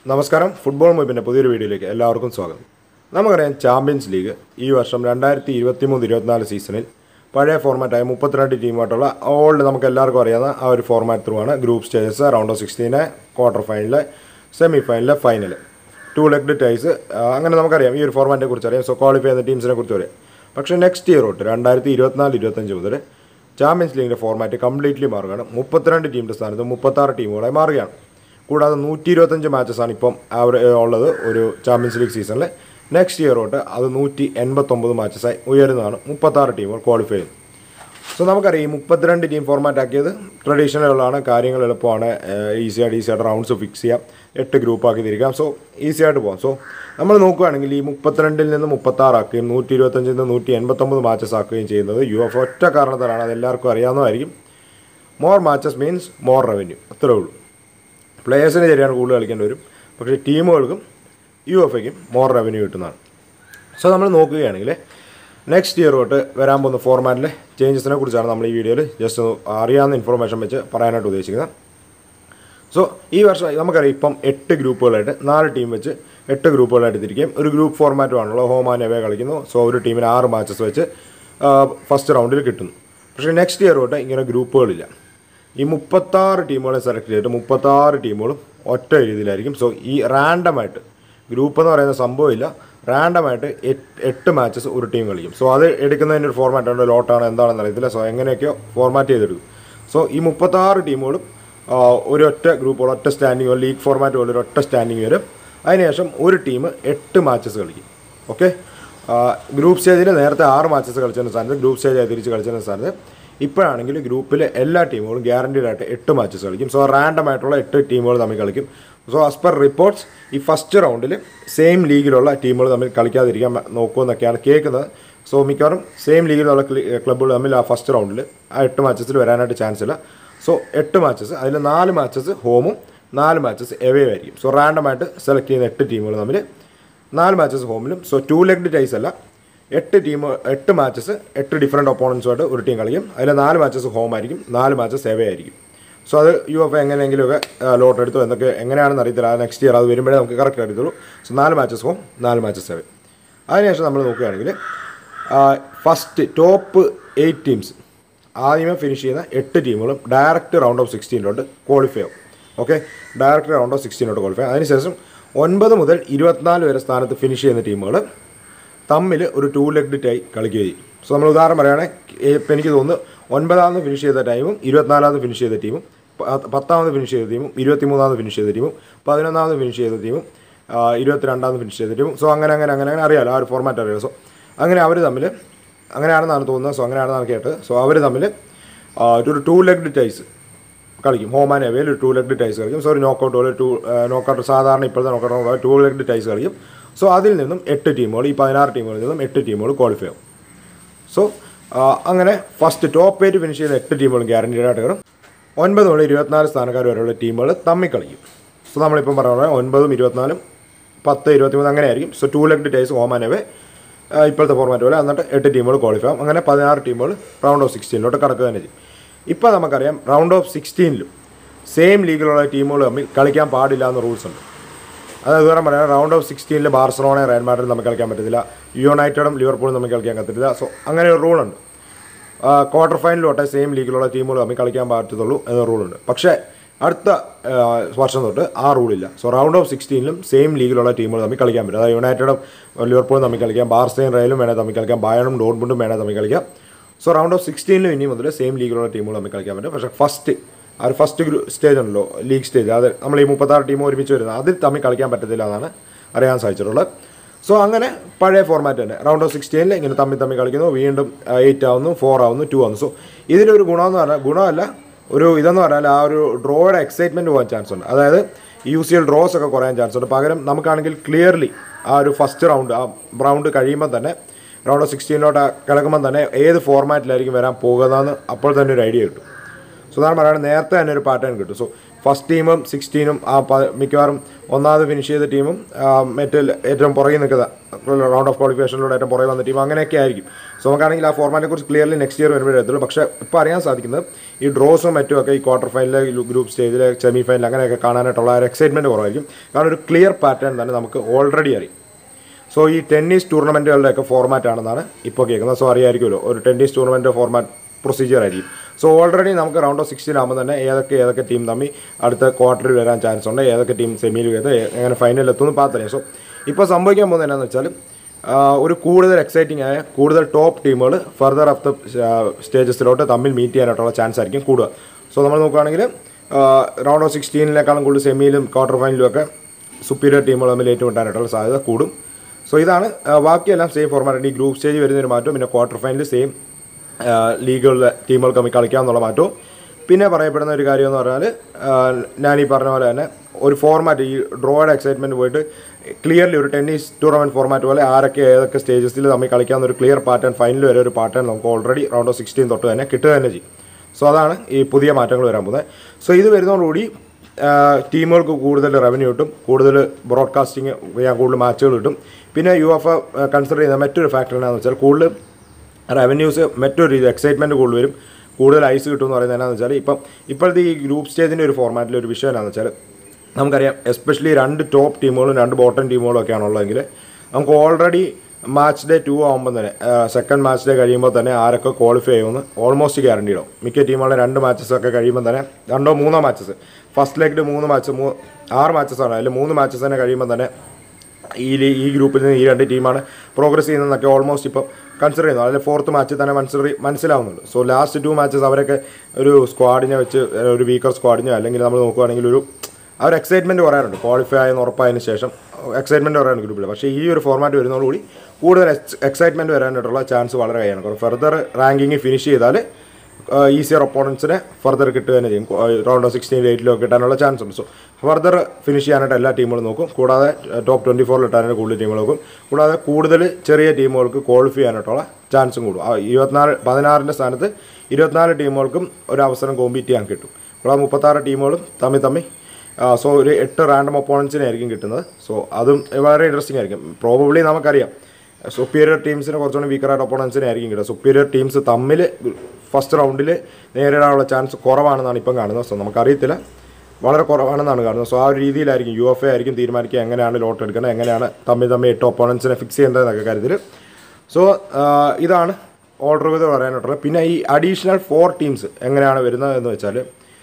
നമസ്കാരം ഫുട്ബോൾ മൊബിൻ്റെ പുതിയൊരു വീഡിയോയിലേക്ക് എല്ലാവർക്കും സ്വാഗതം നമുക്കറിയാം ചാമ്പ്യൻസ് ലീഗ് ഈ വർഷം രണ്ടായിരത്തി ഇരുപത്തി മൂന്ന് ഇരുപത്തിനാല് സീസണിൽ പഴയ ഫോർമാറ്റായ മുപ്പത്തിരണ്ട് ടീമായിട്ടുള്ള ഓൾഡ് നമുക്ക് എല്ലാവർക്കും അറിയാവുന്ന ആ ഒരു ഫോർമാറ്റ് ത്രൂ ആണ് group stages round of sixteen quarter final semi final final two legged ties അങ്ങനെ നമുക്കറിയാം ഈ ഒരു ഫോർമാറ്റിനെ കുറിച്ച് അറിയാം സോ ക്വാളിഫൈ ചെയ്യുന്ന ടീംസിനെ കുറിച്ച് അറിയാം പക്ഷേ നെക്സ്റ്റ് ഇയർ തൊട്ട് രണ്ടായിരത്തി ഇരുപത്തിനാല് ഇരുപത്തഞ്ച് മുതൽ ചാമ്പ്യൻസ് ലീഗിൻ്റെ ഫോർമാറ്റ് കംപ്ലീറ്റ്ലി മാറുകയാണ് മുപ്പത്തിരണ്ട് ടീമിൻ്റെ സ്ഥാനത്ത് മുപ്പത്താറ് ടീമുകളായി മാറുകയാണ് കൂടാതെ നൂറ്റി ഇരുപത്തഞ്ച് മാച്ചസാണ് ഇപ്പം അവർ ഉള്ളത് ഒരു ചാമ്പ്യൻസ് ലീഗ് സീസണിൽ നെക്സ്റ്റ് ഇയർ തൊട്ട് അത് നൂറ്റി എൺപത്തൊമ്പത് മാച്ചസായി ഉയരുന്നതാണ് മുപ്പത്താറ് ടീമുകൾ ക്വാളിഫൈ ചെയ്ത് സോ നമുക്കറിയാം ഈ മുപ്പത്തിരണ്ട് ടീം ഫോർമാറ്റ് ആക്കിയത് ട്രഡീഷണൽ ഉള്ളതാണ് കാര്യങ്ങൾ എളുപ്പമാണ് ഈസി ആയിട്ട് ഈസി ആയിട്ട് റൗണ്ട്സ് ഫിക്സ് ചെയ്യാം എട്ട് ഗ്രൂപ്പ് ആക്കി തിരിക്കാം സോ ഈസി ആയിട്ട് പോകാം സോ നമ്മൾ നോക്കുകയാണെങ്കിൽ ഈ മുപ്പത്തിരണ്ടിൽ നിന്ന് മുപ്പത്താറാക്കുകയും നൂറ്റി ഇരുപത്തഞ്ചിൽ നിന്ന് നൂറ്റി എൺപത്തൊമ്പത് മാച്ചസ് ആക്കുകയും ചെയ്യുന്നത് യു എഫ് ഒറ്റ കാരണത്താലാണ് അത് എല്ലാവർക്കും അറിയാവുന്നതായിരിക്കും more matches means more revenue അത്രേ ഉള്ളൂ പ്ലേയേഴ്സിന് ശരിയാണ് കൂടുതൽ കളിക്കേണ്ടി വരും പക്ഷേ ടീമുകൾക്കും യു എഫ് എക്കും മോർ റവന്യൂ കിട്ടുന്നതാണ് സോ നമ്മൾ നോക്കുകയാണെങ്കിൽ നെക്സ്റ്റ് ഇയർ തൊട്ട് വരാൻ പോകുന്ന ഫോർമാറ്റിലെ ചേഞ്ചസിനെ കുറിച്ചാണ് നമ്മൾ ഈ വീഡിയോയിൽ ജസ്റ്റ് ഒന്ന് അറിയാവുന്ന ഇൻഫർമേഷൻ വെച്ച് പറയാനായിട്ട് ഉദ്ദേശിക്കുന്നത് സോ ഈ വർഷം നമുക്കറിയാം ഇപ്പം എട്ട് ഗ്രൂപ്പുകളായിട്ട് നാല് ടീം വെച്ച് എട്ട് ഗ്രൂപ്പുകളായിട്ട് തിരിക്കുകയും ഒരു ഗ്രൂപ്പ് ഫോർമാറ്റുമാണല്ലോ ഹോം ആൻഡ് എവേ കളിക്കുന്നു സോ ഒരു ടീമിന് ആറ് മാച്ചസ് വെച്ച് ഫസ്റ്റ് റൗണ്ടിൽ കിട്ടുന്നു പക്ഷേ നെക്സ്റ്റ് ഇയർ തൊട്ട് ഇങ്ങനെ ഗ്രൂപ്പുകളില്ല ഈ മുപ്പത്താറ് ടീമുകളെ സെലക്ട് ചെയ്തിട്ട് മുപ്പത്താറ് ടീമുകളും ഒറ്റ രീതിയിലായിരിക്കും സോ ഈ റാൻഡമായിട്ട് ഗ്രൂപ്പ് എന്ന് പറയുന്ന സംഭവമില്ല റാൻഡമായിട്ട് എട്ട് മാച്ചസ് ഒരു ടീം കളിക്കും സോ അത് എടുക്കുന്നതിൻ്റെ ഒരു ഫോർമാറ്റ് ഉണ്ട് ലോട്ടാണ് എന്താണെന്ന് അറിയത്തില്ല സോ എങ്ങനെയൊക്കെയോ ഫോർമാറ്റ് ചെയ്തെടുക്കും സോ ഈ മുപ്പത്താറ് ടീമുകളും ആ, ഒരു ഒറ്റ ഗ്രൂപ്പ് ഒറ്റ സ്റ്റാൻഡിങ് ലീഗ് ഫോർമാറ്റ് പോലെ ഒരു ഒറ്റ സ്റ്റാൻഡിങ് വരും അതിനുശേഷം ഒരു ടീം എട്ട് മാച്ചസ് കളിക്കും ഓക്കെ ഗ്രൂപ്പ് സ്റ്റേജിൽ നേരത്തെ ആറ് മാച്ചസ് കളിച്ചതിന് സ്ഥാനത്ത് ഗ്രൂപ്പ് സ്റ്റേജായി തിരിച്ച് കളിച്ചതിന് സ്ഥാനത്ത് ഇപ്പോഴാണെങ്കിൽ ഗ്രൂപ്പിലെ എല്ലാ ടീമുകളും ഗ്യാരണ്ടീഡ് ആയിട്ട് എട്ട് മാച്ചസ് കളിക്കും സോ റാൻഡം ആയിട്ടുള്ള എട്ട് ടീമുകൾ തമ്മിൽ കളിക്കും സോ ആസ് പെർ റിപ്പോർട്ട്സ് ഈ ഫസ്റ്റ് റൗണ്ടിൽ സെയിം ലീഗിലുള്ള ടീമുകൾ തമ്മിൽ കളിക്കാതിരിക്കാൻ നോക്കുമെന്നൊക്കെയാണ് കേൾക്കുന്നത് സോ മിക്കവാറും സെയിം ലീഗിലുള്ള ക്ലബ്ബുകൾ തമ്മിൽ ആ ഫസ്റ്റ് റൗണ്ടിൽ ആ എട്ട് മാച്ചസിൽ വരാനായിട്ട് ചാൻസ് ഇല്ല സോ എട്ട് മാച്ചസ് അതിൽ നാല് മാച്ചസ് ഹോമും നാല് മാച്ചസ് എവേ ആയിരിക്കും സോ റാൻഡമായിട്ട് സെലക്ട് ചെയ്യുന്ന എട്ട് ടീമുകൾ തമ്മിൽ നാല് മാച്ചസ് ഹോമിലും സോ ടു ലെഗ്ഡ് ടൈസ് അല്ല എട്ട് ടീം എട്ട് മാച്ചസ് എട്ട് ഡിഫറെൻറ്റ് ഒപ്പോണൻസുമായിട്ട് ഒരു ടീം കളിക്കും അതിൽ നാല് മാച്ചസ് ഹോം ആയിരിക്കും നാല് മാച്ചസ് എവേ ആയിരിക്കും സോ അത് യു എഫ് എങ്ങനെയെങ്കിലുമൊക്കെ ലോട്ട് എടുത്തു എന്നൊക്കെ എങ്ങനെയാണെന്ന് അറിയത്തില്ല നെക്സ്റ്റ് ഇയർ അത് വരുമ്പോഴേ നമുക്ക് കറക്റ്റ് അറിയത്തുള്ളൂ സോ നാല് മാച്ചസ് ഹോം നാല് മാച്ചസ് എവേ അതിനുശേഷം നമ്മൾ നോക്കുകയാണെങ്കിൽ ഫസ്റ്റ് ടോപ്പ് എയ്റ്റ് ടീംസ് ആദ്യമേ ഫിനിഷ് ചെയ്യുന്ന എട്ട് ടീമുകളും ഡയറക്റ്റ് റൗണ്ട് ഓഫ് സിക്സ്റ്റീനിലോട്ട് ക്വാളിഫൈ ആവും ഓക്കെ ഡയറക്റ്റ് റൗണ്ട് ഓഫ് സിക്സ്റ്റീനിലോട്ട് ക്വാളിഫൈ അതിനുശേഷം ഒൻപത് മുതൽ ഇരുപത്തിനാല് വരെ സ്ഥാനത്ത് ഫിനിഷ് ചെയ്യുന്ന ടീമുകൾ തമ്മിൽ ഒരു ടു ലെഗ്ഡ് ടൈ കളിക്കുകയും ചെയ്യും സോ നമ്മൾ ഉദാഹരണം പറയുകയാണെങ്കിൽ ഇപ്പം എനിക്ക് തോന്നുന്നു ഒൻപതാമത് ഫിനിഷ് ചെയ്ത ടൈമും ഇരുപത്തിനാലാമത് ഫിനിഷ് ചെയ്ത ടീമും പ- പത്താമത് ഫിനിഷ് ചെയ്ത ടീമും ഇരുപത്തിമൂന്നാമത് ഫിനിഷ് ചെയ്ത ടീമും പതിനൊന്നാമത് ഫിനിഷ് ചെയ്ത ടീമും ആ, ഇരുപത്തിരണ്ടാമത് ഫിനിഷ് ചെയ്ത ടീമും സോ അങ്ങനെ അങ്ങനെ അങ്ങനെ അങ്ങനെ അറിയാലോ ആ ഒരു ഫോർമാറ്റ് അറിയാലോ സോ അങ്ങനെ അവർ തമ്മിൽ അങ്ങനെയാണെന്നാണ് തോന്നുന്നത് സോ അങ്ങനെയാണെന്നാണ് കേട്ടത് സോ അവർ തമ്മിൽ ആ, ഒരു ടു ലെഗ്ഡ് ടൈസ് കളിക്കും ഹോം ആൻഡ് അവയിൽ ഒരു ടു ലെഗ്ഡ് ടൈസ് കളിക്കും സോ ഒരു നോക്കൗട്ട് പോലെ ടു നോക്കൗട്ട് സാധാരണ ഇപ്പോഴത്തെ നോക്കൗട്ട് ടു ലെഗ്ഡ് ടൈസ് കളിക്കും സോ അതിൽ നിന്നും എട്ട് ടീമുകൾ ഈ പതിനാറ് ടീമുകളിൽ നിന്നും എട്ട് ടീമുകൾ ക്വാളിഫൈ ആവും സോ അങ്ങനെ ഫസ്റ്റ് ടോപ്പ് എയ്റ്റ് ഫിനിഷ് ചെയ്യുന്ന എട്ട് ടീമുകളും ഗ്യാരണ്ടീഡ് ആയിട്ട് കയറും ഒൻപത് മുതൽ ഇരുപത്തിനാല് സ്ഥാനക്കാർ വരെയുള്ള ടീമുകൾ തമ്മിൽ കളിക്കും സോ നമ്മളിപ്പം പറഞ്ഞ ഒൻപതും ഇരുപത്തിനാലും പത്ത് ഇരുപത്തിമൂന്ന് അങ്ങനെ ആയിരിക്കും so two legged ties home and away ഇപ്പോഴത്തെ ഫോർമാറ്റ് പോലെ എന്നിട്ട് എട്ട് ടീമുകൾ ക്വാളിഫൈ ആവും അങ്ങനെ പതിനാറ് ടീമുകൾ റൗണ്ട് ഓഫ് സിക്സ്റ്റീനിലോട്ട് കടക്കുക തന്നെ ചെയ്യും ഇപ്പോൾ നമുക്കറിയാം റൗണ്ട് ഓഫ് സിക്സ്റ്റീനിലും സെയിം ലീഗിലുള്ള ടീമുകൾ തമ്മിൽ കളിക്കാൻ പാടില്ല എന്ന റൂൾസ് ഉണ്ട് അതായത് ഉദാഹരണം പറയാം റൗണ്ട് ഓഫ് സിക്സ്റ്റീനിൽ ബാർസലോണ റയൽ മാഡ്രിഡ് നമുക്ക് കളിക്കാൻ പറ്റത്തില്ല യുണൈറ്റഡും ലിവർപൂളും നമുക്ക് കളിക്കാൻ പറ്റത്തില്ല സോ അങ്ങനെ ഒരു റൂളുണ്ട് ക്വാർട്ടർ ഫൈനലിലോട്ടെ സെയിം ലീഗിലുള്ള ടീമുകൾ തമ്മിൽ കളിക്കാൻ പറ്റത്തുള്ളൂ എന്ന റൂളുണ്ട് പക്ഷേ അടുത്ത ആ, വർഷം തൊട്ട് ആ റൂളില്ല സോ റൗണ്ട് ഓഫ് സിക്സ്റ്റീനിലും സെയിം ലീഗിലുള്ള ടീമുകൾ തമ്മിൽ കളിക്കാൻ പറ്റും അതായത് യുണൈറ്റഡും ലിവർപൂളും തമ്മിൽ കളിക്കാം ബാർസയും റയലും വേണേൽ തമ്മിൽ കളിക്കാം ബയണും ഡോട്ട്മുണ്ടും വേണേൽ തമ്മിൽ കളിക്കാം സോ റൗണ്ട് ഓഫ് സിക്സ്റ്റീനിലും ഇനി മുതൽ സെയിം ലീഗിലുള്ള ടീമുകൾ തമ്മിൽ കളിക്കാൻ പറ്റും പക്ഷേ ഫസ്റ്റ് ആ ഒരു ഫസ്റ്റ് ഗ്രൂ സ്റ്റേജ് ഉണ്ടല്ലോ ലീഗ് സ്റ്റേജ് അത് നമ്മൾ ഈ മുപ്പത്താറ് ടീം ഒരുമിച്ച് വരുന്നത് അതിൽ തമ്മിൽ കളിക്കാൻ പറ്റത്തില്ല എന്നാണ് അറിയാൻ സാധിച്ചിട്ടുള്ളത് സോ അങ്ങനെ പഴയ ഫോർമാറ്റ് തന്നെ റൗണ്ട് ഓഫ് സിക്സ്റ്റീനിൽ ഇങ്ങനെ തമ്മിൽ തമ്മിൽ കളിക്കുന്നു വീണ്ടും എയ്റ്റ് ആവുന്നു ഫോർ ആവുന്നു ടു ആവുന്നു സോ ഇതിലൊരു ഗുണമെന്ന് പറഞ്ഞാൽ ഗുണമല്ല ഒരു ഇതെന്ന് പറഞ്ഞാൽ ആ ഒരു ഡ്രോയുടെ എക്സൈറ്റ്മെൻറ്റ് പോകാൻ ചാൻസ് ഉണ്ട് അതായത് യു സി എൽ ഡ്രോസ് ഒക്കെ കുറയാൻ ചാൻസ് ഉണ്ട് പകരം നമുക്കാണെങ്കിൽ ക്ലിയർലി ആ ഒരു ഫസ്റ്റ് റൗണ്ട് ആ റൗണ്ട് കഴിയുമ്പോൾ തന്നെ റൗണ്ട് ഓഫ് സിക്സ്റ്റീനിലോട്ട് കിടക്കുമ്പോൾ തന്നെ ഏത് ഫോർമാറ്റിലായിരിക്കും വരാൻ പോകുന്നതെന്ന് അപ്പോൾ തന്നെ ഒരു ഐഡിയ കിട്ടും സോ അതാണ് പറയുന്നത് നേരത്തെ തന്നെ ഒരു പാറ്റേൺ കിട്ടും സോ ഫസ്റ്റ് ടീമും സിക്സ്റ്റീനും ആ പ- മിക്കവാറും ഒന്നാമത് ഫിനിഷ് ചെയ്ത ടീമും ആ, മറ്റേ ഏറ്റവും പുറകിൽ നിൽക്കുന്ന റൗണ്ട് ഓഫ് ക്വാളിഫിക്കേഷനിലൂടെ ഏറ്റവും പുറകെ വന്ന ടീം അങ്ങനെയൊക്കെ ആയിരിക്കും സോ നമുക്കാണെങ്കിൽ ആ ഫോർമാറ്റിനെ കുറിച്ച് ക്ലിയർലി നെക്സ്റ്റ് ഇയർ വരുമ്പോഴേ എത്തുള്ളൂ പക്ഷേ ഇപ്പോൾ അറിയാൻ സാധിക്കുന്നത് ഈ ഡ്രോസും മറ്റും ഒക്കെ ഈ ക്വാർട്ടർ ഫൈനൽ ഗ്രൂപ്പ് സ്റ്റേജിൽ സെമി ഫൈനൽ അങ്ങനെയൊക്കെ കാണാനായിട്ടുള്ള ഒരു എക്സൈറ്റ്മെൻറ്റ് കുറവായിരിക്കും കാരണം ഒരു ക്ലിയർ പാറ്റേൺ തന്നെ നമുക്ക് ഓൾറെഡി അറിയും സോ ഈ ടെന്നീസ് ടൂർണമെൻറ്റുകളുടെയൊക്കെ ഫോർമാറ്റ് ആണെന്നാണ് ഇപ്പോൾ കേൾക്കുന്നത് സോ അറിയായിരിക്കുമല്ലോ ഒരു ടെന്നീസ് ടൂർണമെൻറ്റ് ഫോർമാറ്റ് പ്രൊസീജിയർ ആയിരിക്കും സോ ഓൾറെഡി നമുക്ക് റൗണ്ട് ഓഫ് സിക്സ്റ്റീൻ ആകുമ്പോൾ തന്നെ ഏതൊക്കെ ഏതൊക്കെ ടീം തമ്മിൽ അടുത്ത ക്വാർട്ടറിൽ വരാൻ ചാൻസ് ഉണ്ട് ഏതൊക്കെ ടീം സെമിയിൽ വരുന്നത് എങ്ങനെ ഫൈനലിൽ എത്തുമെന്ന് പാത്തറിയാം സോ ഇപ്പോൾ സംഭവിക്കാൻ പോകുന്നത് എന്താണെന്ന് വെച്ചാൽ ആ, ഒരു കൂടുതൽ എക്സൈറ്റിംഗ് ആയ കൂടുതൽ ടോപ്പ് ടീമുകൾ ഫർദർ ഓഫ് ദ സ്റ്റേജസിലോട്ട് തമ്മിൽ മീറ്റ് ചെയ്യാനായിട്ടുള്ള ചാൻസ് ആയിരിക്കും കൂടുക സോ നമ്മൾ നോക്കുകയാണെങ്കിൽ റൗണ്ട് ഓഫ് സിക്സ്റ്റീനിനേക്കാളും കൂടുതൽ സെമിയിലും ക്വാർട്ടർ ഫൈനലും ഒക്കെ സുപ്പീരിയർ ടീമുകൾ തമ്മിൽ ഏറ്റുമുട്ടാനായിട്ടുള്ള സാധ്യത കൂടും സോ ഇതാണ് ആ, ബാക്കിയെല്ലാം സെയിം ഫോർമാറ്റ് ഈ ഗ്രൂപ്പ് സ്റ്റേജ് വരുന്നൊരു മാറ്റവും പിന്നെ ക്വാർട്ടർ ഫൈനൽ സെയിം ലീഗുകളിലെ ടീമുകൾ തമ്മിൽ കളിക്കാമെന്നുള്ള മാറ്റവും പിന്നെ പറയപ്പെടുന്ന ഒരു കാര്യം എന്ന് പറഞ്ഞാൽ ആ, ഞാൻ ഈ പറഞ്ഞ പോലെ തന്നെ ഒരു ഫോർമാറ്റ് ഈ ഡ്രോയുടെ എക്സൈറ്റ്മെൻറ്റ് പോയിട്ട് ക്ലിയർലി ഒരു ടെന്നീസ് ടൂർണമെൻറ്റ് ഫോർമാറ്റ് പോലെ ആരൊക്കെ ഏതൊക്കെ സ്റ്റേജസിൽ തമ്മിൽ കളിക്കാവുന്ന ഒരു ക്ലിയർ പാറ്റേൺ ഫൈനൽ വരെ ഒരു പാറ്റേൺ നമുക്ക് ഓൾറെഡി റൗണ്ട് ഓഫ് സിക്സ്റ്റീൻ തൊട്ട് തന്നെ കിട്ടുക തന്നെ ചെയ്യും സോ അതാണ് ഈ പുതിയ മാറ്റങ്ങൾ വരാൻ പോകുന്നത് സോ ഇത് വരുന്നതോടുകൂടി ആ, ടീമുകൾക്ക് കൂടുതൽ റവന്യൂ കിട്ടും കൂടുതൽ ബ്രോഡ്കാസ്റ്റിംഗ് ചെയ്യാൻ കൂടുതൽ മാച്ചുകൾ കിട്ടും പിന്നെ യു എഫ് കൺസിഡർ ചെയ്യുന്ന മറ്റൊരു ഫാക്ടർ എന്താണെന്ന് വെച്ചാൽ കൂടുതൽ റവന്യൂസ് മറ്റൊരു രീതി എക്സൈറ്റ്മെൻറ്റ് കൂടുതൽ വരും കൂടുതൽ ഐസ് കിട്ടും എന്ന് പറയുന്നത് എന്താണെന്ന് വെച്ചാൽ ഇപ്പം ഇപ്പോഴത്തെ ഈ ഗ്രൂപ്പ് സ്റ്റേജിൻ്റെ ഒരു ഫോർമാറ്റിൽ ഒരു വിഷയം എന്താണെന്ന് വെച്ചാൽ നമുക്കറിയാം എസ്പെഷ്യലി രണ്ട് ടോപ്പ് ടീമുകളും രണ്ട് ബോട്ടം ടീമുകളും ഒക്കെയാണ് ഉള്ളതെങ്കിൽ നമുക്ക് ഓൾറെഡി മാച്ച് ഡേ ടു ആകുമ്പോൾ തന്നെ സെക്കൻഡ് മാച്ച് ഡേ കഴിയുമ്പോൾ തന്നെ ആരൊക്കെ ക്വാളിഫൈ ചെയ്യുമെന്ന് ഓൾമോസ്റ്റ് ഗ്യാരണ്ടി ഇടും മിക്ക ടീമുകളുടെ രണ്ട് മാച്ചസ് ഒക്കെ കഴിയുമ്പോൾ തന്നെ രണ്ടോ മൂന്നോ മാച്ചസ് ഫസ്റ്റ് ലെഗിൽ മൂന്ന് മാച്ച് മൂ ആറ് മാച്ചസ് ആണ് അതിൽ മൂന്ന് മാച്ചസ് തന്നെ കഴിയുമ്പോൾ തന്നെ ഈ ലീ- ഈ ഗ്രൂപ്പിൽ നിന്ന് ഈ രണ്ട് ടീമാണ് പ്രോഗ്രസ് ചെയ്യുന്നതെന്നൊക്കെ ഓൾമോസ്റ്റ് ഇപ്പോൾ കൺസിഡർ ചെയ്യുന്നു അതിൽ ഫോർത്ത് മാച്ച് തന്നെ മനസ്സിൽ മനസ്സിലാവുന്നുണ്ട് സോ ലാസ്റ്റ് ടു മാച്ചസ് അവരൊക്കെ ഒരു സ്ക്വാഡിനെ വെച്ച് ഒരു വീക്കർ സ്ക്വാഡിനോ അല്ലെങ്കിൽ നമ്മൾ നോക്കുകയാണെങ്കിൽ ഒരു ആ ഒരു എക്സൈറ്റ്മെൻറ്റ് പറയാറുണ്ട് ക്വാളിഫൈ ആയെന്ന് ഉറപ്പായതിന് ശേഷം എക്സൈറ്റ്മെൻറ്റ് പറയാറുണ്ട് ഗ്രൂപ്പിൽ പക്ഷേ ഈ ഒരു ഫോർമാറ്റ് വരുന്നതോടുകൂടി കൂടുതൽ എക്സൈറ്റ്മെൻറ്റ് വരാനായിട്ടുള്ള ചാൻസ് വളരെ കൈയാണ് കാരണം ഫെർദർ റാങ്കിങ് ഫിനിഷ് ചെയ്താൽ ഈസിയർ ഒപ്പോണൻസിനെ ഫർദർ കിട്ടുക തന്നെ ചെയ്യും റൗണ്ട് ഓഫ് സിക്സ്റ്റീൻ എയ്റ്റിലൊക്കെ കിട്ടാനുള്ള ചാൻസ് ഉണ്ട് സോ ഫർദർ ഫിനിഷ് ചെയ്യാനായിട്ട് എല്ലാ ടീമുകളും നോക്കും കൂടാതെ ടോപ്പ് ട്വൻറ്റി ഫോറിൽ ഇട്ടാനായിട്ട് കൂടുതൽ ടീമുകൾ നോക്കും കൂടാതെ കൂടുതൽ ചെറിയ ടീമുകൾക്ക് ക്വാളിഫൈ ചെയ്യാനായിട്ടുള്ള ചാൻസും കൂടും ആ ഇരുപത്തിനാല് പതിനാറിൻ്റെ സ്ഥാനത്ത് ഇരുപത്തിനാല് ടീമുകൾക്കും ഒരു അവസരം കോമ്പീറ്റ് ചെയ്യാൻ കിട്ടും കൂടാതെ മുപ്പത്താറ് ടീമുകളും തമ്മിൽ തമ്മിൽ സോ ഒരു എട്ട് റാൻഡം ഒപ്പോണൻസിനെ ആയിരിക്കും കിട്ടുന്നത് സോ അതും വളരെ ഇൻട്രസ്റ്റിംഗ് ആയിരിക്കും പ്രോബബ്ലി നമുക്കറിയാം സുപ്പീരിയർ ടീംസിന് കുറച്ചുകൂടി വീക്കറായിട്ട് ഒപ്പോണൻസിനെ ആയിരിക്കും കിട്ടുക സുപ്പീരിയർ ടീംസ് തമ്മിൽ ഫസ്റ്റ് റൗണ്ടിൽ നേരിടാനുള്ള ചാൻസ് കുറവാണെന്നാണ് ഇപ്പം കാണുന്നത് സോ നമുക്കറിയത്തില്ല വളരെ കുറവാണെന്നാണ് കാണുന്നത് സോ ആ ഒരു രീതിയിലായിരിക്കും യു എഫ് എ ആയിരിക്കും തീരുമാനിക്കുക എങ്ങനെയാണ് ലോട്ട് എടുക്കുന്നത് എങ്ങനെയാണ് തമ്മിൽ തമ്മിൽ എട്ട് ഒപ്പോണൻസിനെ ഫിക്സ് ചെയ്യേണ്ടതെന്നൊക്കെ കാര്യത്തിൽ സോ ഇതാണ് ഓർഡർ ചെയ്ത് പറയാനായിട്ടുള്ളത് പിന്നെ ഈ അഡീഷണൽ ഫോർ ടീംസ് എങ്ങനെയാണ് വരുന്നത് എന്ന് വെച്ചാൽ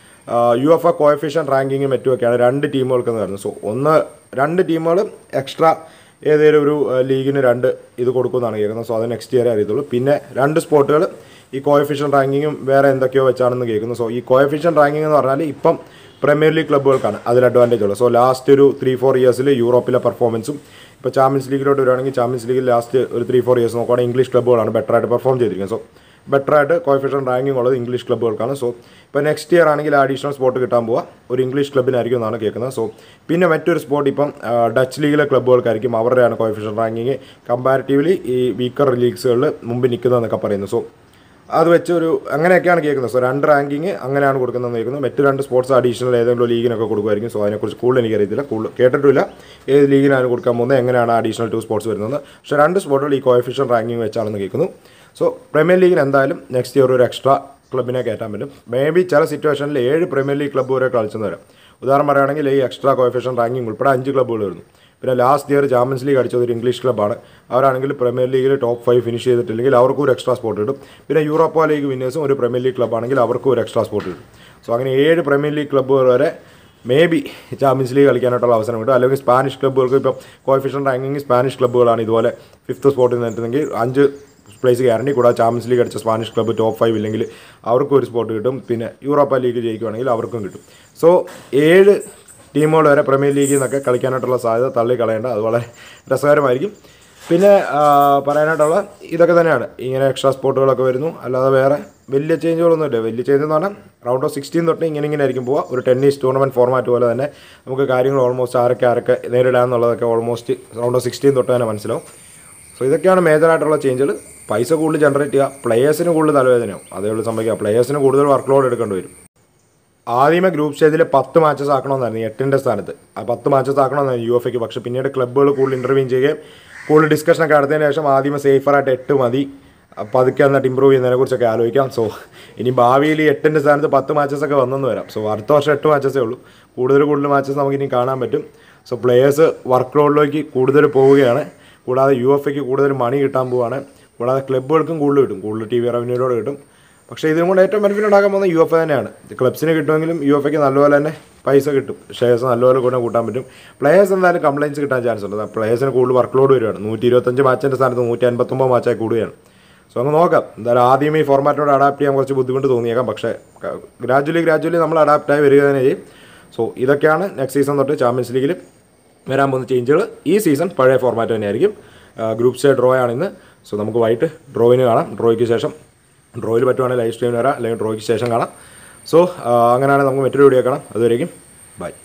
യു എഫ് എ കോയഫിഷ്യൻ റാങ്കിങ്ങും മറ്റുമൊക്കെയാണ് രണ്ട് ടീമുകൾക്കെന്ന് വരുന്നത് സോ ഒന്ന് രണ്ട് ടീമുകൾ എക്സ്ട്രാ ഏതെങ്കിലും ഒരു ആ, ലീഗിന് രണ്ട് ഇത് കൊടുക്കുമെന്നാണ് കേൾക്കുന്നത് സോ അത് നെക്സ്റ്റ് ഇയർ അറിയത്തുള്ളൂ പിന്നെ രണ്ട് സ്പോട്ടുകൾ ഈ കോയഫിഷ്യൻ റാങ്കിങ്ങും വേറെ എന്തൊക്കെയോ വെച്ചാണെന്ന് കേൾക്കുന്നു സോ ഈ കോയഫിഷ്യൻ റാങ്കിങ് എന്ന് പറഞ്ഞാൽ ഇപ്പം പ്രീമിയർ ലീഗ് ക്ലബ്ബുകൾക്കാണ് അതിൽ അഡ്വാൻറ്റേജ് ഉള്ളത് സോ ലാസ്റ്റ് ഒരു ത്രീ ഫോർ ഇയേഴ്സിൽ യൂറോപ്പിലെ പെർഫോമൻസും ഇപ്പോൾ ചാമ്പ്യൻസ് ലീഗിലോട്ട് വരുവാണെങ്കിൽ ചാമ്പ്യൻസ് ലീഗിൽ ലാസ്റ്റ് ഒരു ത്രീ ഫോർ ഇയേഴ്സ് നോക്കുകയാണെങ്കിൽ ഇംഗ്ലീഷ് ക്ലബ്ബുകളാണ് ബെറ്റർ ആയിട്ട് പെർഫോം ചെയ്തിരിക്കുന്നത് സോ ബെറ്റർ ആയിട്ട് കോയഫിഷ്യൻ റാങ്കിങ് ഉള്ളത് ഇംഗ്ലീഷ് ക്ലബ്ബുകൾക്കാണ് സോ ഇപ്പോൾ നെക്സ്റ്റ് ഇയർ ആണെങ്കിൽ അഡീഷണൽ സ്പോട്ട് കിട്ടാൻ പോവുക ഒരു ഇംഗ്ലീഷ് ക്ലബ്ബിനായിരിക്കും എന്നാണ് കേൾക്കുന്നത് സോ പിന്നെ മറ്റൊരു സ്പോട്ട് ഇപ്പം ആ, ഡച്ച് ലീഗിലെ ക്ലബ്ബുകൾക്കായിരിക്കും അവരുടെയാണ് കോയഫിഷ്യൻ റാങ്കിങ് കമ്പാരിറ്റീവ്ലി ഈ വീക്കർ ലീഗ്സുകളിൽ മുമ്പിൽ നിൽക്കുന്നതെന്നൊക്കെ പറയുന്നു സോ അത് വെച്ച് ഒരു അങ്ങനെയൊക്കെയാണ് കേൾക്കുന്നത് സോ രണ്ട് റാങ്കിങ് അങ്ങനെയാണ് കൊടുക്കുന്നതെന്ന് കേൾക്കുന്നത് മറ്റു രണ്ട് സ്പോർട്സ് അഡീഷണൽ ഏതെങ്കിലും ലീഗിനൊക്കെ കൊടുക്കുമായിരിക്കും സോ അതിനെക്കുറിച്ച് കൂടുതൽ എനിക്കറിയത്തില്ല കൂടുതൽ കേട്ടിട്ടില്ല ഏത് ലീഗിനാണ് കൊടുക്കാൻ പോകുന്നത് എങ്ങനെയാണ് അഡീഷണൽ ടു സ്പോർട്സ് വരുന്നത് പക്ഷേ രണ്ട് സ്പോർട്ടുകൾ ഈ കോയഫിഷ്യൻ റാങ്കിങ് വെച്ചാണെന്ന് കേൾക്കുന്നു സോ പ്രീമിയർ ലീഗിന് എന്തായാലും നെക്സ്റ്റ് ഇയർ ഒരു എക്സ്ട്രാ ക്ലബിനെ കയറ്റാൻ പറ്റും മേ ബി ചില സിറ്റുവേഷനിൽ ഏഴ് പ്രീമിയർ ലീഗ് ക്ലബ്ബ് വരെ കളിച്ചെന്ന് വരാം ഉദാഹരണം പറയുകയാണെങ്കിൽ ഈ എക്സ്ട്രാ കോയഫിഷ്യൻ റാങ്കിങ് ഉൾപ്പെടെ അഞ്ച് ക്ലബ്ബുകൾ വരുന്നു പിന്നെ ലാസ്റ്റ് ഇയർ ചാമ്പ്യൻസ് ലീഗ് അടിച്ചത് ഒരു ഇംഗ്ലീഷ് ക്ലബ്ബാണ് അവരാണെങ്കിൽ പ്രീമിയർ ലീഗിൽ ടോപ്പ് ഫൈവ് ഫിനിഷ് ചെയ്തിട്ടില്ലെങ്കിൽ അവർക്കും ഒരു എക്സ്ട്രാ സ്പോട്ട് കിട്ടും പിന്നെ യൂറോപ്പ ലീഗ് വിന്നേഴ്സും ഒരു പ്രീമിയർ ലീഗ് ക്ലബ്ബാണെങ്കിൽ അവർക്കും ഒരു എക്സ്ട്രാ സ്പോട്ട് കിട്ടും സോ അങ്ങനെ ഏഴ് പ്രീമിയർ ലീഗ് ക്ലബ്ബുകൾ വരെ മേ ബി ചാമ്പ്യൻസ് ലീഗ് കളിക്കാനായിട്ടുള്ള അവസരം കിട്ടും അല്ലെങ്കിൽ സ്പാനിഷ് ക്ലബ്ബുകൾക്ക് ഇപ്പം കോഫിഷ്യൻ റാങ്കിങ് സ്പാനിഷ് ക്ലബ്ബുകളാണ് ഇതുപോലെ ഫിഫ്ത്ത് സ്പോട്ടിൽ നിന്നിട്ടുണ്ടെങ്കിൽ അഞ്ച് പ്ലേസ് ഗ്യാരണ്ടി കൂടാതെ ചാമ്പ്യൻസ് ലീഗ് അടിച്ച സ്പാനിഷ് ക്ലബ്ബ് ടോപ്പ് ഫൈവ് ഇല്ലെങ്കിൽ അവർക്കും ഒരു സ്പോട്ട് കിട്ടും പിന്നെ യൂറോപ്പ ലീഗ് ജയിക്കുവാണെങ്കിൽ അവർക്കും കിട്ടും സോ ഏഴ് ടീമുകൾ വരെ പ്രീമിയർ ലീഗിൽ നിന്നൊക്കെ കളിക്കാനായിട്ടുള്ള സാധ്യത തള്ളി കളയേണ്ട അത് വളരെ രസകരമായിരിക്കും പിന്നെ ആ, പറയാനായിട്ടുള്ള ഇതൊക്കെ തന്നെയാണ് ഇങ്ങനെ എക്സ്ട്രാ സ്പോട്ടുകളൊക്കെ വരുന്നു അല്ലാതെ വേറെ വലിയ ചേഞ്ചുകളൊന്നുമില്ല വലിയ ചേഞ്ച് എന്ന് പറഞ്ഞാൽ റൗണ്ട് ഓഫ് സിക്സ്റ്റീൻ തൊട്ട് ഇങ്ങനെ ഇങ്ങനെ ആയിരിക്കും പോവുക ഒരു ടെന്നീസ് ടൂർണമെൻറ്റ് ഫോർമാറ്റ് പോലെ തന്നെ നമുക്ക് കാര്യങ്ങൾ ഓൾമോസ്റ്റ് ആരൊക്കെ ആരൊക്കെ നേരിടാമെന്നുള്ളതൊക്കെ ഓൾമോസ്റ്റ് റൗണ്ട് ഓഫ് സിക്സ്റ്റീൻ തൊട്ട് തന്നെ മനസ്സിലാവും സോ ഇതൊക്കെയാണ് മേജറായിട്ടുള്ള ചേഞ്ചുകൾ പൈസ കൂടുതൽ ജനറേറ്റ് ചെയ്യുക പ്ലേയേഴ്സിന് കൂടുതൽ തലവേദനയാവും അതേ ഉള്ളൂ സംഭവിക്കുക പ്ലേയേഴ്സിന് കൂടുതൽ വർക്ക് ലോഡ് എടുക്കേണ്ടി വരും ആദ്യമേ ഗ്രൂപ്പ് സ്റ്റേജിൽ പത്ത് മാച്ചസ് ആക്കണമെന്നായിരുന്നു എട്ടിൻ്റെ സ്ഥാനത്ത് ആ പത്ത് മാച്ചസ് ആക്കണമെന്നായിരുന്നു യു എഫ് എക്ക് പക്ഷേ പിന്നീട് ക്ലബ്ബുകൾ കൂടുതൽ ഇൻ്റർവ്യൂ ചെയ്യുകയും കൂടുതൽ ഡിസ്കഷനൊക്കെ നടത്തിയതിന് ശേഷം ആദ്യമേ സേഫറായിട്ട് എട്ട് മതി പതുക്കെ എന്നിട്ട് ഇമ്പ്രൂവ് ചെയ്യുന്നതിനെ കുറിച്ചൊക്കെ ആലോചിക്കാം സോ ഇനി ഭാവിയിൽ ഈ എട്ടിൻ്റെ സ്ഥാനത്ത് പത്ത് മാച്ചസ് ഒക്കെ വന്നെന്ന് വരാം സോ അടുത്ത വർഷം എട്ട് മാച്ചസേ ഉള്ളൂ കൂടുതൽ കൂടുതൽ മാച്ചസ് നമുക്ക് ഇനി കാണാൻ പറ്റും സോ പ്ലേയേഴ്സ് വർക്ക് ലോഡിലേക്ക് കൂടുതൽ പോവുകയാണ് കൂടാതെ യു എഫ് എക്ക് കൂടുതൽ മണി കിട്ടാൻ പോവുകയാണ് കൂടാതെ ക്ലബ്ബുകൾക്കും കൂടുതൽ കിട്ടും കൂടുതൽ ടി വി റവന്യൂരോട് കിട്ടും പക്ഷേ ഇതിനും കൊണ്ട് ഏറ്റവും ബെനിഫിറ്റ് ഉണ്ടാക്കാൻ പോകുന്നത് യു എഫ് തന്നെയാണ് ക്ലബ്സിന് കിട്ടുമെങ്കിലും യു എഫ് എക്ക് നല്ലപോലെ തന്നെ പൈസ കിട്ടും ഷെയർസ് നല്ലപോലെ കൂടെ കൂട്ടാൻ പറ്റും പ്ലേയേഴ്സ് എന്തായാലും കംപ്ലയിൻസ് കിട്ടാൻ ചാൻസ് ഉണ്ട് പ്ലേയേഴ്സിന് കൂടുതൽ വർക്ക് ലോഡ് വരുവാണ് നൂറ്റി ഇരുപത്തഞ്ച് മാച്ചിൻ്റെ സ്ഥാനത്ത് നൂറ്റി അൻപത്തൊമ്പത് മാച്ചായി കൂടുകയാണ് സോ അങ്ങ് നോക്കാം എന്തായാലും ആദ്യം ഈ ഫോർമാറ്റിനോട് അഡാപ്റ്റ് ചെയ്യാൻ കുറച്ച് ബുദ്ധിമുട്ട് തോന്നിയേക്കാം പക്ഷേ ഗ്രാജുവലി ഗ്രാജുവലി നമ്മൾ അഡാപ്റ്റായി വരിക തന്നെ ചെയ്യും സോ ഇതൊക്കെയാണ് നെക്സ്റ്റ് സീസൺ തൊട്ട് ചാമ്പ്യൻസ് ലീഗിൽ വരാൻ പോകുന്ന ചേഞ്ചുകൾ ഈ സീസൺ പഴയ ഫോർമാറ്റ് തന്നെയായിരിക്കും ഗ്രൂപ്പ് സ്റ്റേ ഡ്രോ ആണ് ഇന്ന് സോ നമുക്ക് വൈകിട്ട് ഡ്രോയിന് കാണാം ഡ്രോയ്ക്ക് ശേഷം ഡ്രോയിൽ പറ്റുവാണെങ്കിൽ ലൈവ് സ്ട്രീമിന് വരാം അല്ലെങ്കിൽ ഡ്രോയ്ക്ക് ശേഷം കാണാം സോ അങ്ങനെയാണെങ്കിൽ നമുക്ക് മറ്റൊരു വീഡിയോ കാണാം അതുവരേക്കും ബൈ